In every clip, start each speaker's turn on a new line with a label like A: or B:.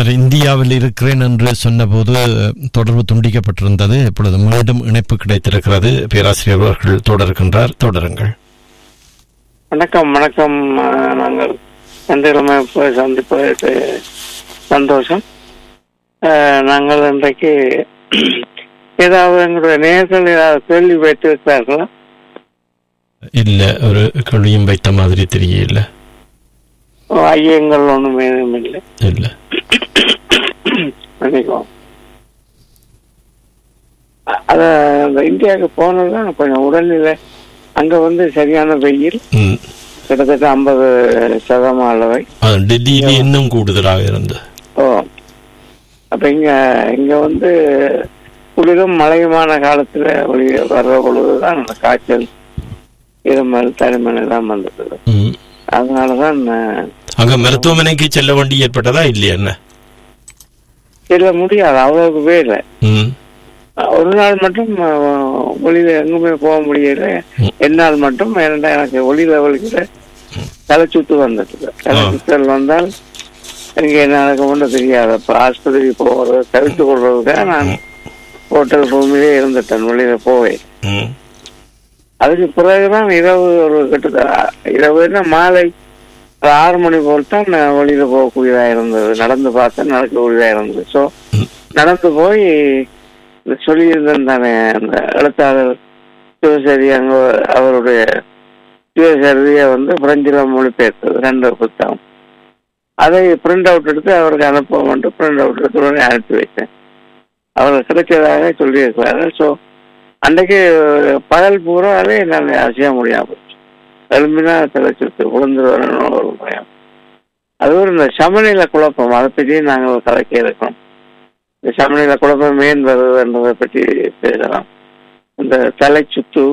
A: அவர் இந்தியாவில் இருக்கிறேன் என்று சொன்னபோது தொடர்பு துண்டிக்கப்பட்டிருந்தது இப்பொழுது மீண்டும் இணைப்பு கிடைத்திருக்கிறது பேராசிரியர் அவர்கள் தொடர்கின்றார் தொடருங்கள்
B: வணக்கம் வணக்கம் அஹ், நாங்கள் சந்திரமை சந்திப்பதற்கு சந்தோஷம் அஹ், நாங்கள் இன்றைக்கு ஏதாவது எங்களுடைய நேர்கள் ஏதாவது கேள்வி வைத்திருக்கிறார்களா
A: இல்ல ஒரு கேள்வியும் வைத்த மாதிரி தெரியல
B: ஓ, ஐயங்கள் ஒன்றும் ஏதும் இல்லை
A: இல்ல
B: மன்னிக்கவும் அ- அத அந்த இந்தியாவுக்கு போனதுதான் கொஞ்சம் உடல்நிலை அங்க வந்து சரியான வெயில்
A: ம்.
B: கிட்டத்தட்ட ஐம்பது சதமா அளவை
A: அது டெல்லியில இன்னும் கூடுதலாக இருந்தது
B: ஓ அப்ப இங்க இங்க வந்து குளிரும் மழையுமான காலத்துல வெளியே வர்ற பொழுதுதான் அந்த காய்ச்சல் இருமல் தனிமன் எல்லாம் வந்தது
A: ம்.
B: அதனாலதான் நான்
A: அங்க மருத்துவமனைக்கு செல்ல வேண்டி ஏற்பட்டதா இல்லையா என்ன
B: செல்ல முடியாது அவ்வளவுக்கு வேலை
A: ம்.
B: ஒரு நாள் மட்டும் அஹ், வெளியில எங்குமே போக முடியல
A: ம்.
B: என்னால் மட்டும் ஏன்னா எனக்கு ஒளியில வலிக்கிற தலை சுத்து வந்துட்டு தலை
A: ஆ.
B: சுத்தல் வந்தால் எனக்கு என்ன நடக்க ஒன்றும் தெரியாது அப்ப ஆஸ்பத்திரி போறது தவிர்த்து கொள்றதுக்காக நான் ஹோட்டல் ரூமிலே இருந்துட்டேன் வெளியில போவேன்
A: ம்.
B: அதுக்கு பிறகுதான் இரவு ஒரு கிட்டத்தட்ட இரவுன்னா மாலை ஒரு ஆறு மணி போல் தான் நான் வெளியில போகக்கூடியதா இருந்தது நடந்து பார்த்தா நடக்கக்கூடியதா இருந்தது ஸோ
A: ம்.
B: நடந்து போய் இந்த சொல்லியிருந்தேன் தானே அந்த எழுத்தாளர் சிவசரி அங்க அவருடைய சிவசரியை வந்து பிரெஞ்சில் மொழிபெயர்த்தது ரெண்டு புத்தகம் அதை பிரிண்ட் அவுட் எடுத்து அவருக்கு அனுப்புவோம்ட்டு பிரிண்ட் அவுட் எடுத்து உடனே அனுப்பி வைத்தேன் அவர் கிடைச்சதாக சொல்லியிருக்கிறாரு ஸோ அன்றைக்கு பகல் பூராவே என்னால் அசைய முடியாம போச்சு எலும்பினா தலைச்சிட்டு விழுந்து வரணும் ஒரு பயம் அது ஒரு இந்த சமநிலை குழப்பம் அதை பற்றி நாங்கள் கதைக்க இருக்கோம் இந்த சமநிலை குழப்பம் ஏன் வருதுன்றதை பற்றி பேசலாம் இந்த தலை சுத்து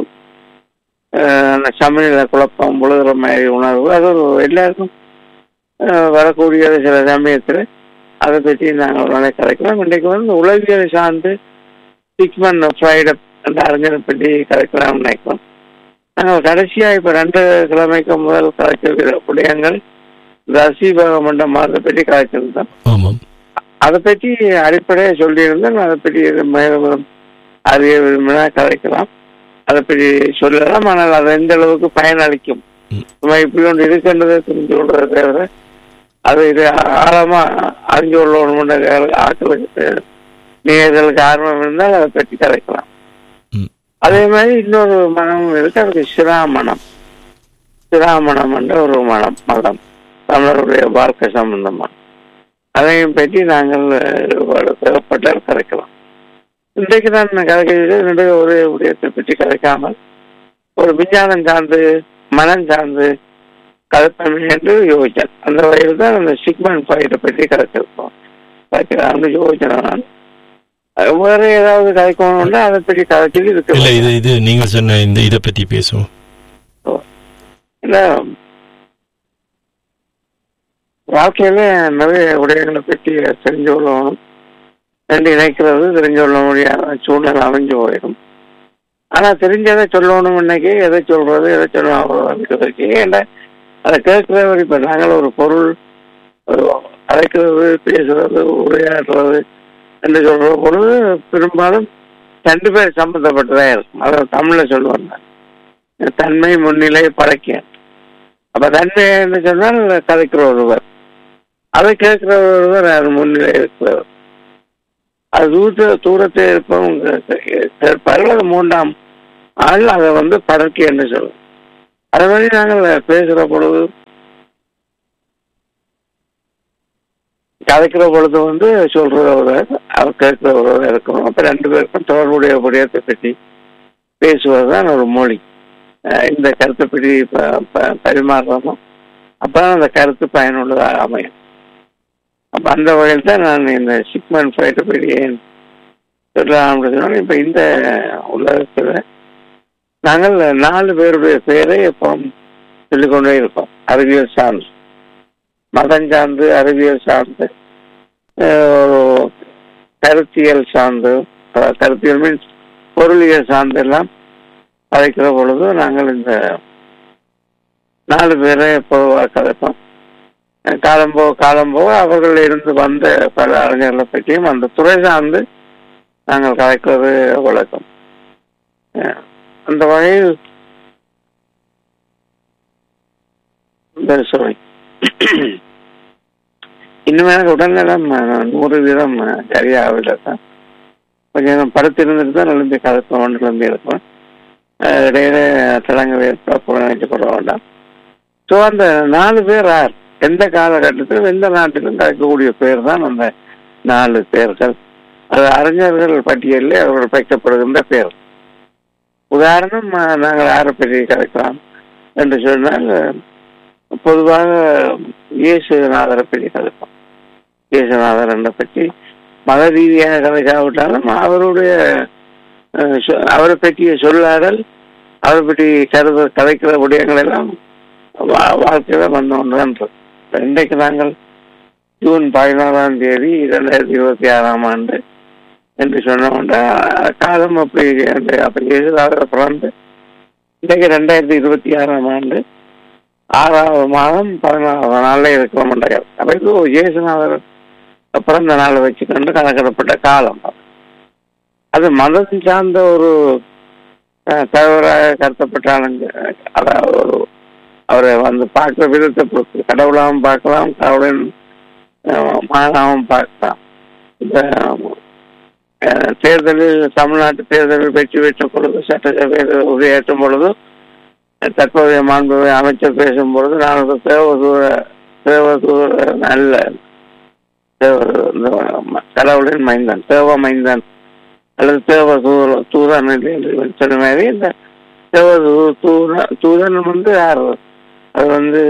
B: அஹ், அந்த சமநிலை குழப்பம் விழுகிற மாதிரி உணர்வு அது ஒரு எல்லாருக்கும் அஹ், வரக்கூடிய சில சமயத்தில் அதை பற்றி நாங்கள் ஒரு நாளைக்கு கதைக்கலாம் இன்றைக்கு வந்து உளவியல் சார்ந்து சிக்மன் ஃப்ரைடே அந்த அறிஞரை பற்றி கதைக்கலாம் நினைக்கிறோம் நாங்கள் கடைசியாக இப்போ ரெண்டு கிழமைக்கு முதல் கதைக்க விடயங்கள் ரசீபகம் என்ற மாதத்தை பற்றி கதைச்சிருந்தோம்
A: ஆமாம்
B: அதை பற்றி அடிப்படையாக சொல்லியிருந்தேன் அதை பற்றி மேலும் அறிய விரும்பினா கதைக்கலாம் அதை பற்றி சொல்லலாம் ஆனால் அது எந்த அளவுக்கு பயனளிக்கும்
A: ம்.
B: நம்ம இப்படி ஒன்று இருக்கின்றதை தெரிஞ்சு கொள்றதை தவிர அது இது ஆழமா அறிஞ்சு கொள்ளணும் ஆக்களுக்கு நேர்களுக்கு ஆர்வம் இருந்தால் அதை பற்றி கதைக்கலாம்
A: ம்.
B: அதே மாதிரி இன்னொரு மனம் இருக்கு அதுக்கு சிராமணம் சிராமணம் என்ற ஒரு மனம் மதம் தமிழருடைய வாழ்க்கை சம்பந்தமான அதையும் பற்றி நாங்கள் அஹ், தேவைப்பட்டால் கதைக்கலாம் இன்றைக்கு தான் கதைக்கிறது ரெண்டு ஒரே விடயத்தை பற்றி கதைக்காமல் ஒரு விஞ்ஞானம் சார்ந்து மனம் சார்ந்து கதைப்பமே என்று யோசிச்சேன் அந்த வகையில் தான் அந்த சிக்மன் ஃபைட்டை பற்றி கதைச்சிருக்கோம் கதைக்கலாம்னு யோசிச்சேன் நான் அது வேற ஏதாவது கதைக்கணும்னா அதை பற்றி கதைச்சிட்டு
A: இல்ல
B: இருக்கு
A: இது இது நீங்க சொன்ன இந்த இதை பத்தி பேசுவோம்
B: இல்ல வாழ்க்கையில நிறைய விடயங்களை பற்றி தெரிஞ்சு கொள்ளணும் ரெண்டு இணைக்கிறது தெரிஞ்சு கொள்ள முடியாத சூழ்நிலை அமைஞ்சு போயிடும் ஆனா தெரிஞ்சதை சொல்லணும் இன்னைக்கு எதை சொல்றது எதை சொல்லணுங்கிறதுக்கு ஏன்டா அதை கேட்கிறவர் இப்ப நாங்கள் ஒரு பொருள் ஒரு அழைக்கிறது பேசுறது உரையாடுறது என்று சொல்ற பொழுது பெரும்பாலும் ரெண்டு பேர் சம்பந்தப்பட்டதா இருக்கும் அதை தமிழ்ல சொல்லுவாங்க தன்மை முன்னிலை படைக்க அப்ப தன்மை என்று சொன்னால் கதைக்கிற ஒருவர் அதை கேட்கிற ஒருவர் அது முன்னிலை இருக்கிறவர் அது தூரத்தை தூரத்தை இருப்பவங்க கேட்பார்கள் அது மூன்றாம் ஆள் அதை வந்து படர்க்கி என்று சொல்லுவோம் அது மாதிரி நாங்கள் பேசுகிற பொழுது கதைக்கிற பொழுது வந்து சொல்ற ஒருவர் அவர் கேட்கிற ஒருவர் இருக்கணும் அப்ப ரெண்டு பேருக்கும் தொடர்புடைய விடயத்தை பற்றி பேசுவதுதான் ஒரு மொழி அஹ் இந்த கருத்தை பற்றி ப- ப- பரிமாறுறோமோ அப்பதான் அந்த கருத்து பயனுள்ளதாக அமையும் அப்ப அந்த வகையில் தான் நான் இந்த சிக்மன் ஃபைட்டை பற்றி ஏன் சொல்லலாம் அப்படின்னு சொன்னா, இப்ப இந்த உலகத்துல நாங்கள் நாலு பேருடைய பெயரை இப்போ சொல்லிக்கொண்டே இருக்கோம் அறிவியல் சார்ந்து மதம் சார்ந்து அறிவியல் சார்ந்து அஹ், ஒரு கருத்தியல் சார்ந்து அதாவது கருத்தியல் மீன்ஸ் பொருளியல் சார்ந்து எல்லாம் கதைக்கிற பொழுது நாங்கள் இந்த நாலு பேரை பொதுவாக கதைப்போம் அஹ், காலம் போக காலம் போக அவர்கள் இருந்து வந்த பல அறிஞர்களை பற்றியும் அந்த துறை சார்ந்து நாங்கள் கலைக்கிறது வழக்கம் அஹ், அந்த வகையில் very sorry. இன்னும் எனக்கு உடல்நலம் அஹ், நூறு வீதம் அஹ், சரியாகவில்லை தான் கொஞ்சம் படுத்திருந்துட்டு தான் எழுந்து கலப்போம் ஒன்று எழுந்து இருப்போம் அஹ், இடையில தடங்கள் ஏற்பட நினைக்கப்பட வேண்டாம் ஸோ அந்த நாலு பேர் யார் எந்த காலகட்டத்திலும் எந்த நாட்டிலும் கலக்கக்கூடிய பேர் தான் அந்த நாலு பேர்கள் அது அறிஞர்கள் பட்டியலில் அவர்கள் வைக்கப்படுகின்ற பேர் உதாரணம் அஹ், நாங்கள் யாரை பற்றி கலைக்கலாம் என்று சொன்னால் அஹ், பொதுவாக இயேசுநாதரை பற்றி கதைப்போம் இயேசுநாதரை பற்றி மத ரீதியாக கதைக்காவிட்டாலும் அவருடைய அஹ், சொ- அவரை பற்றிய சொல்லாடல் அவரை பற்றி கருத கதைக்கிற விடயங்கள் எல்லாம் வா- வாழ்க்கையில வந்த ஒன்றுதான் இருக்கு. இன்றைக்கு நாங்கள் ஜூன் பதினாறாம் தேதி இரண்டாயிரத்தி இருபத்தி ஆறாம் ஆண்டு என்று சொன்னோம்னா காலம் அப்படி அந்த அப்படி இயேசுநாதரை பிறந்து இன்றைக்கு ரெண்டாயிரத்தி இருபத்தி ஆறாம் ஆண்டு ஆறாவது மாதம் பதினாறாவது நாளில் இருக்கிறோம் அப்ப இது இயேசுநாதர் பிறந்த நாளை வச்சுக்கொண்டு கணக்கிடப்பட்ட காலம் அது மதம் சார்ந்த ஒரு அஹ், தவறாக கருத்தப்பட்டாலும் அதாவது ஒரு அவரை வந்து பார்க்குற விதத்தை பொறுத்து கடவுளாகவும் பார்க்கலாம் கடவுளின் அஹ், மகனாகவும் பார்க்கலாம் இந்த அஹ், தேர்தலில் தமிழ்நாட்டு தேர்தலில் வெற்றி பெற்ற பொழுது சட்டசபையில் உரையாற்றும் பொழுது தற்போதைய மாண்புமிகு அமைச்சர் பேசும்பொழுது நாங்கள் தேவதூர தேவதூர நல்ல தேவ- இந்த ம- கடவுளின் மைந்தன் தேவ மைந்தன் அல்லது தேவ தூர தூதன் என்று சொன்ன மாதிரி இந்த தேவ தூ- தூர தூதன் வந்து யார் அது வந்து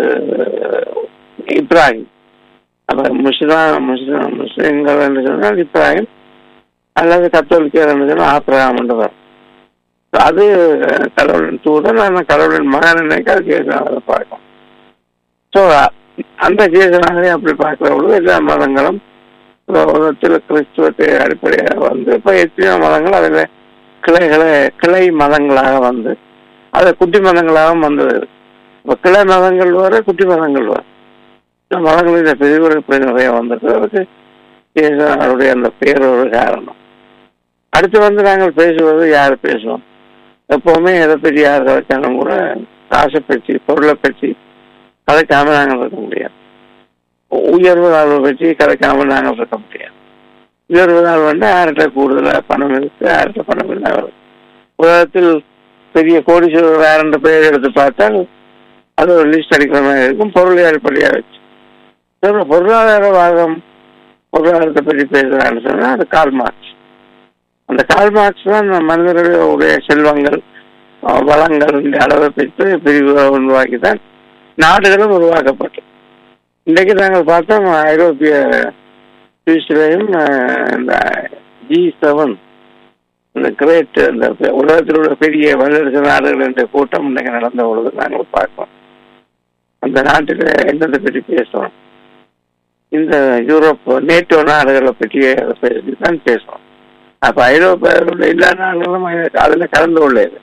B: இப்ராஹிம் அப்ப முஸ்லாம் முஸ்லாம் முஸ்லிம்கள் என்று சொன்னால் இப்ராஹிம் அல்லது கத்தோலிக்கர் என்று சொன்னால் ஆப்ரஹாம் என்று வரும் அது கடவுளின் தூதன் ஆனால் கடவுளின் மகன் நினைக்க அது ஜேசுநாதரை பார்க்கும் ஸோ அந்த ஜேசுநாதரை அப்படி பார்க்கிற பொழுது எல்லா மதங்களும் உலகத்தில் கிறிஸ்துவத்தை அடிப்படையாக வந்து இப்போ எத்தனையோ மதங்கள் அதில் கிளைகளை கிளை மதங்களாக வந்து அது குட்டி மதங்களாகவும் வந்தது இப்போ கிளை மதங்கள் வர குட்டி மதங்கள் வர இந்த மதங்களின் பிரிவுகள் இப்படி நிறைய வந்துட்டு அதுக்கு இயேசுநாதருடைய அந்த பேர் ஒரு காரணம் அடுத்து வந்து நாங்கள் பேசுவது யார் பேசுவோம் எப்பவுமே எதை பற்றி யார் கதைச்சாலும் கூட காசை பற்றி பொருளை பற்றி கதைக்காம நாங்கள் இருக்க முடியாது உயர்வு தாழ்வை பற்றி கதைக்காம நாங்கள் இருக்க முடியாது உயர்வு தாழ்வு வந்து யார்கிட்ட கூடுதலாக பணம் இருக்கு யார்கிட்ட பணம் இல்லை உலகத்தில் பெரிய கோடீஸ்வரர் யாருன்ற பெயர் எடுத்து பார்த்தால் அது ஒரு லிஸ்ட் அடிக்கிற மாதிரி இருக்கும் பொருளை அடிப்படையாக வச்சு சரி, பொருளாதாரவாதம் பொருளாதாரத்தை பற்றி பேசுகிறான்னு சொன்னால் அது கால் மார்க்ஸ் அந்த கால் மார்க்ஸ் தான் மனிதர்களுடைய செல்வங்கள் அஹ், வளங்கள் இந்த அளவை பெற்று பிரிவுகளை உருவாக்கி தான் நாடுகளும் உருவாக்கப்பட்டு இன்றைக்கு நாங்கள் பார்த்தோம் ஐரோப்பிய சுவிஸ்லையும் இந்த ஜி செவன் இந்த கிரேட் இந்த உலகத்தில் உள்ள பெரிய வல்லரசு நாடுகள் என்ற கூட்டம் இன்றைக்கு நடந்த பொழுது நாங்கள் பார்ப்போம் அந்த நாட்டில் என்னத்தை பற்றி பேசுவோம் இந்த யூரோப் நேட்டோ நாடுகளை பற்றி பேசி தான் பேசுவோம் அப்ப ஐரோப்பாவில் எல்லா நாடுகளும் அதில் கலந்து கொள்ளது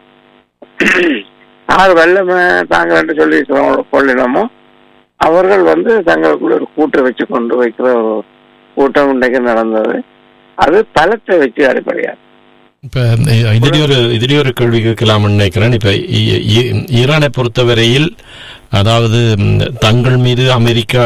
B: யார் வெள்ளம தாங்கள் என்று சொல்லி கொள்ளினமோ அவர்கள் வந்து தங்களுக்குள்ள ஒரு கூட்டை வச்சு கொண்டு வைக்கிற ஒரு கூட்டம் இன்றைக்கு நடந்தது அது பலத்தை வச்சு அடிப்படையாக
A: இப்ப இதுல ஒரு இதுல ஒரு கேள்வி கேட்கலாம்னு நினைக்கிறேன் இப்ப ஈ- ஈ- ஈரானை பொறுத்தவரையில் அதாவது ம், தங்கள் மீது அமெரிக்கா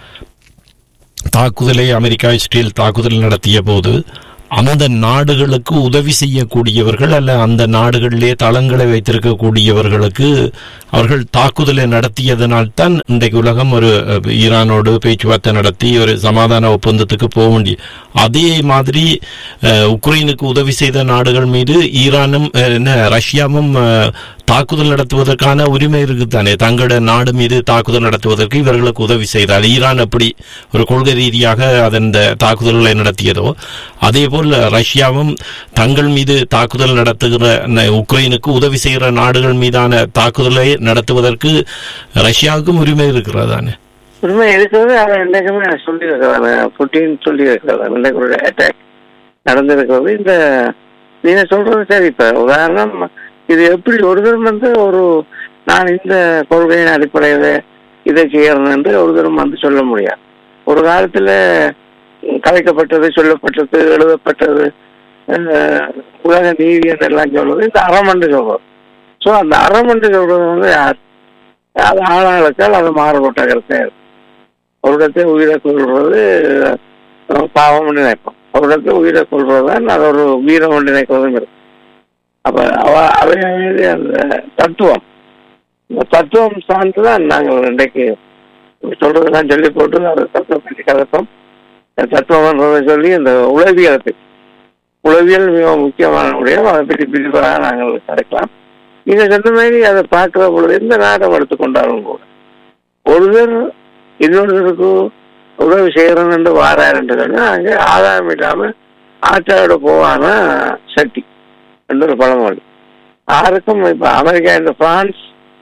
A: தாக்குதலை அமெரிக்கா இஸ்ரேல் தாக்குதல் நடத்திய போது அந்த நாடுகளுக்கு உதவி செய்யக்கூடியவர்கள் அல்ல அந்த நாடுகளிலே தளங்களை வைத்திருக்கக்கூடியவர்களுக்கு அவர்கள் தாக்குதலை நடத்தியதனால்தான் இன்றைக்கு உலகம் ஒரு அஹ், ஈரானோடு பேச்சுவார்த்தை நடத்தி ஒரு சமாதான ஒப்பந்தத்துக்கு போக வேண்டிய அதே மாதிரி அஹ், உக்ரைனுக்கு உதவி செய்த நாடுகள் மீது ஈரானும் அஹ், என்ன ரஷ்யாவும் அஹ், தாக்குதல் நடத்துவதற்கான உரிமை இருக்குதானே தங்களோட நாடு மீது தாக்குதல் நடத்துவதற்கு இவர்களுக்கு உதவி செய்தால் ஈரான் எப்படி ஒரு கொள்கை ரீதியாக அதன் இந்த தாக்குதல்களை நடத்தியதோ அதே போல் ரஷ்யாவும் தங்கள் மீது தாக்குதல் நடத்துகிற ந- உக்ரைனுக்கு உதவி செய்கிற நாடுகள் மீதான தாக்குதலை நடத்துவதற்கு ரஷ்யாவுக்கும் உரிமை இருக்கிறதானே
B: உண்மை இருக்கிறது அதை என்றைக்குமே சொல்லி இருக்கிறாங்க புட்டின் சொல்லி இருக்கிறாங்க இன்றைக்கு ஒரு அட்டாக் நடந்திருக்கிறது இந்த நீங்க சொல்றது சரி இப்ப உதாரணம் இது எப்படி ஒருத்தர் வந்து ஒரு நான் இந்த கொள்கையின் அடிப்படையில இதை செய்யறது என்று ஒரு தரம் வந்து சொல்ல முடியாது ஒரு காலத்துல கலைக்கப்பட்டது சொல்லப்பட்டது எழுதப்பட்டது அஹ், உலக நீதி என்றெல்லாம் சொல்றது இந்த அறமன்று சொல்றது ஸோ அந்த அறமன்று சொல்றது வந்து யார் அது ஆளாளுக்கால் அது மாறுபட்ட கருத்தே இருக்கு. ஒரு இடத்தை உயிரை கொள்வது அஹ், பாவம் நினைப்போம் ஒரு இடத்தை உயிரை கொள்வதுதான் அது ஒரு வீரம் நினைக்கிறதும் இருக்கு அப்ப அவ அவை அந்த தத்துவம் இந்த தத்துவம் சார்ந்துதான் நாங்கள் இன்றைக்கு சொல்றதெல்லாம் சொல்லி போட்டு அதை தத்துவம் பற்றி கலப்போம் தத்துவம்ன்றதை சொல்லி இந்த உளவியலத்தை உளவியல் மிக முக்கியமான உடையம் அதை பற்றி பிரிவாக நாங்கள் கிடைக்கலாம் நீங்க சொன்ன மாதிரி அதை பார்க்கிற பொழுது எந்த நாட்டம் எடுத்துக்கொண்டாலும் கூட ஒருவர் இன்னொருத்தருக்கு உதவி செய்யறோம் என்று வாரார் என்று சொன்னா அங்கே ஆதாயம் இல்லாம ஆற்றாவோட போவான சக்தி என்று ஒரு பழமொழி யாருக்கும் இப்ப அமெரிக்கா இந்த பிரான்ஸ்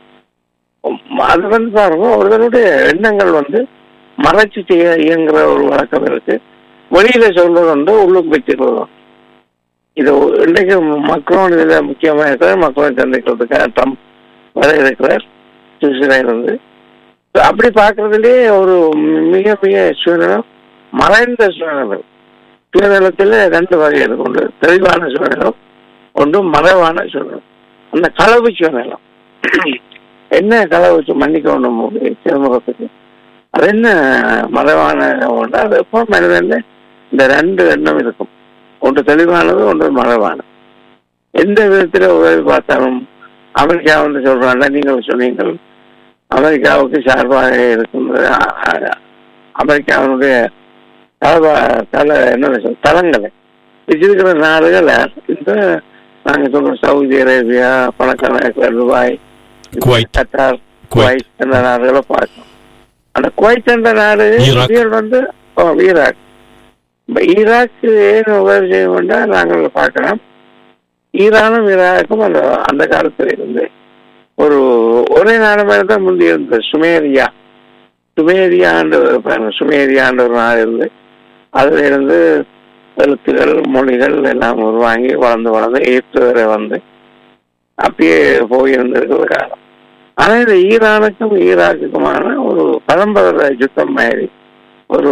B: உம், அது வந்து பாருங்க ஒருவருடைய எண்ணங்கள் வந்து மறைச்சு செய்ய இயங்குற ஒரு வழக்கம் இருக்கு வெளியில சொல்றது வந்து உள்ளுக்கு வச்சுக்கிறது இது இன்றைக்கு மக்களும் இதுல முக்கியமா இருக்கிறார் மக்களும் சந்திக்கிறதுக்காக ட்ரம்ப் வர இருக்கிறார் சுவிட்சர்லாந்து வந்து So, அப்படி பார்க்கறதுலயே ஒரு மிக மிக சுயநலம் மறைந்த சுயநலம் சுயநலத்தில் ரெண்டு வகை இருக்கு ஒன்று தெளிவான சுயநலம் ஒன்று மறைவான சுயநலம் அந்த களவு சுயநலம் என்ன களவு மன்னிக்கணும் சிறுமுகத்துக்கு அது என்ன மறைவான ஒன்று அது எப்போ மனிதன்ல இந்த ரெண்டு எண்ணம் இருக்கும் ஒன்று தெளிவானது ஒன்று மறைவானது எந்த விதத்தில் உதவி பார்த்தாலும் அமெரிக்கா வந்து சொல்றாங்க நீங்கள் சொன்னீங்கள் அமெரிக்காவுக்கு சார்பாக இருக்கின்ற அ- அ- அமெரிக்காவினுடைய தல தல என்ன சொல்ல தளங்களை வச்சிருக்கிற நாடுகள் இந்த நாங்க சொல்ற சவுதி அரேபியா பணக்கான Dubai
A: Kuwait.
B: Qatar
A: Kuwait.
B: Kuwait என்ற நாடுகளை பார்க்கணும் அந்த குவைத் என்ற நாடு
A: ஈராக்.
B: இந்தியர் வந்து ஓ, ஈராக் இப்ப ஈராக்கு ஏன் உதவி செய்ய வேண்டாம் நாங்கள் பார்க்கலாம் ஈரானும் ஈராக்கும் அந்த அந்த காலத்துல இருந்து ஒரு ஒரே நாடு மாதிரி தான் முந்தி இருந்தது சுமேரியா சுமேரியான்ற ஒரு பாருங்க, சுமேரியான்ற ஒரு நாடு இருந்து அதுல இருந்து எழுத்துகள் மொழிகள் எல்லாம் உருவாங்கி வளர்ந்து வளர்ந்து எகிப்து வரை வந்து அப்படியே போயிருந்திருக்கிற காலம் ஆனா இந்த ஈரானுக்கும் ஈராக்குக்குமான ஒரு பரம்பரை யுத்தம் மாதிரி ஒரு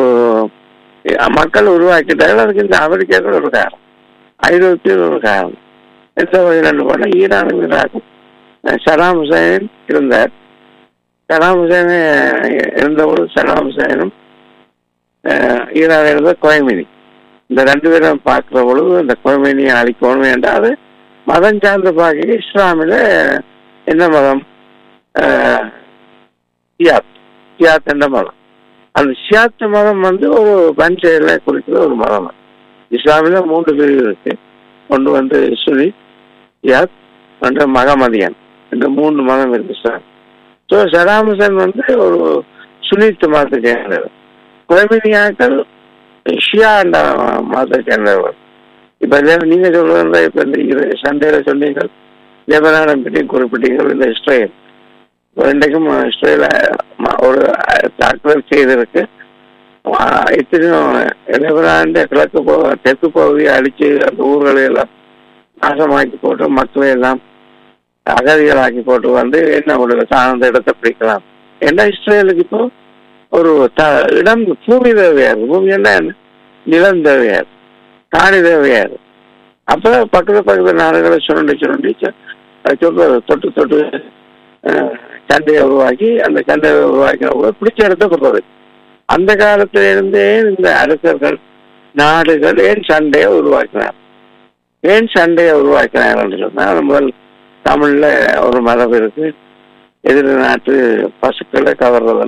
B: மக்கள் உருவாக்கிட்டார்கள் அதுக்கு இந்த அமெரிக்காக்கள் ஒரு காரணம் ஐரோப்பியர் ஒரு காரணம் எந்த வகையில் போனா ஈரானும் ஈராக்கும் சதாம் ஹுசைன் இருந்தார் சதாம் ஹுசைன் இருந்தபோது சதாம் ஹுசைனும் அஹ், ஈரான் இருந்த கோயமினி இந்த ரெண்டு பேரும் பார்க்கிற பொழுது இந்த கோயமினியை அழிக்கணும் என்றால் அது மதம் சார்ந்த பார்க்க இஸ்லாமில் என்ன மதம் அஹ், சியாத் சியாத் என்ற மதம் அந்த சியாத் மதம் வந்து ஒரு பஞ்சையில குறிக்கிற ஒரு மதம் இஸ்லாமில மூன்று பிரிவு இருக்கு ஒன்று வந்து சுனி சியாத் ஒன்று மகமதியன் இந்த மூன்று மதம் இருக்கு சார் ஸோ சதாம் ஹுசேன் வந்து ஒரு சுனித்து மதத்தை சேர்ந்தவர் குழமினியாக்கள் ஷியா என்ற மதத்தை சேர்ந்தவர் இப்ப இல்ல- நீங்க சொல்றது இப்ப இந்த இது சண்டையில சொன்னீங்க லெபனானை பற்றி குறிப்பிட்டீங்க இந்த இஸ்ரேல் இப்ப இன்றைக்கும் இஸ்ரேல ம- ஒரு அஹ், தாக்குதல் செய்திருக்கு ஆஹ், எத்தனையோ லெபனான் கிழக்கு போ தெற்கு பகுதியை அடிச்சு அந்த ஊர்களை எல்லாம் நாசமாக்கி போட்டு மக்களை எல்லாம் அகதிகளாக்கி போட்டு வந்து என்ன ஒரு சார்ந்த இடத்தை பிடிக்கலாம் ஏன்னா இஸ்ரேலுக்கு இப்போ ஒரு த இடம் பூமி தேவையாது பூமி என்ன நிலம் தேவையாது காணி தேவையாது அப்ப பக்கத்து பக்கத்து நாடுகளை சுரண்டி சுரண்டி ச- அது சொல்றது தொட்டு தொட்டு அஹ், சண்டையை உருவாக்கி அந்த சண்டையை உருவாக்கின பிடிச்ச இடத்த கொடுத்தது அந்த காலத்துல இருந்தே இந்த அரசர்கள் நாடுகள் ஏன் சண்டையை உருவாக்கினார் ஏன் சண்டையை உருவாக்கினார் சொன்னா முதல் தமிழ்ல ஒரு மரபு இருக்கு எதிர் நாட்டு பசுக்களை கவர்றது